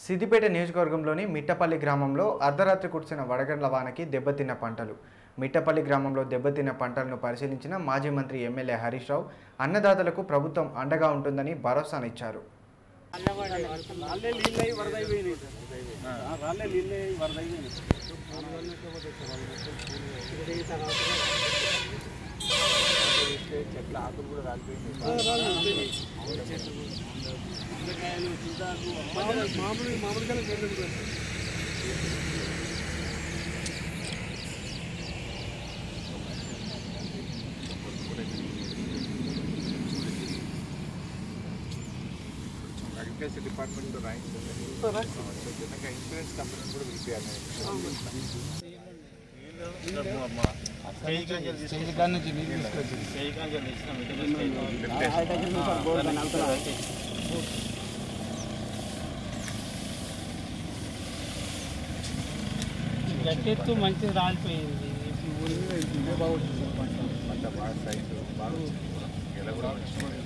సిద్దిపేట నియోజకవర్గంలోని మిట్టపల్లి గ్రామంలో అర్ధరాత్రి కురిసిన వడగండ్ల వానకి దెబ్బతిన్న పంటలు మిట్టపల్లి గ్రామంలో దెబ్బతిన్న పంటలను పరిశీలించిన మాజీ మంత్రి ఎమ్మెల్యే హరీష్ రావు అన్నదాతలకు ప్రభుత్వం అండగా ఉంటుందని భరోసానిచ్చారు రాళ్ళే నీళ్ళు అయి వరద అయిపోయినాయి ఆ, రాళ్ళే నీళ్ళు అయి వరద అయిపోయినాయి చెట్ల ఆకులు కూడా రాలిపోయినాయి చింతకాయలు చింతాకు మామూలు మామూలుగా అగ్రికల్చర్ డిపార్ట్మెంట్ రాయించింది చిన్నగా ఇన్సూరెన్స్ కంపెనీ కూడా పిలిపారు స్టేజ్ కాడ నుంచి నీళ్ళు తీసుకొచ్చింది గట్టెత్తు మంచిది రాలిపోయింది పంట బాగా సైజు బాగా వచ్చింది. గెల కూడా మంచిగా ఉంది.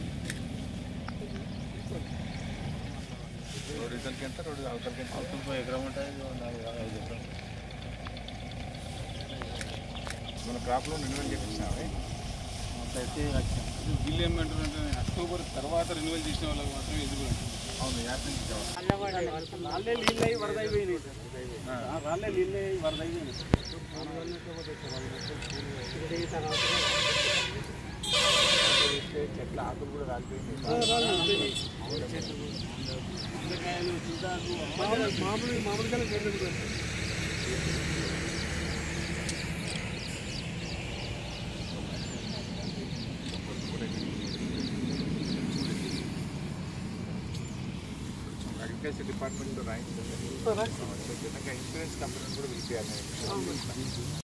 రోడ్డు ఇతలకి ఎంత రోడ్డు అవతలకి ఎంత అవతల ఎకరం ఉంటుంది ఐదు ఎకరం మన క్రాప్లో రెన్యువల్ చేపించినావే అయితే లక్షం బిల్లు ఏమంటారంటే అక్టోబర్ తర్వాత రెన్యువల్ చేసిన వాళ్ళకి మాత్రం ఎదుగు అవును యాప్ నుంచి కావాలి. రాళ్ళే నీళ్ళు అయి వరద అయిపోయినాయి ఆ, రాళ్ళే నీళ్ళు అయి వరద అయిపోయినాయి చెట్ల ఆకులు కూడా రాలిపోయినాయి చింతకాయలు చింతాకు మామూలు మామూలుగా అగ్రికల్చర్ డిపార్ట్మెంట్ రాయించింది చిన్నగా ఇన్సూరెన్స్ కంపెనీ కూడా పిలిపారు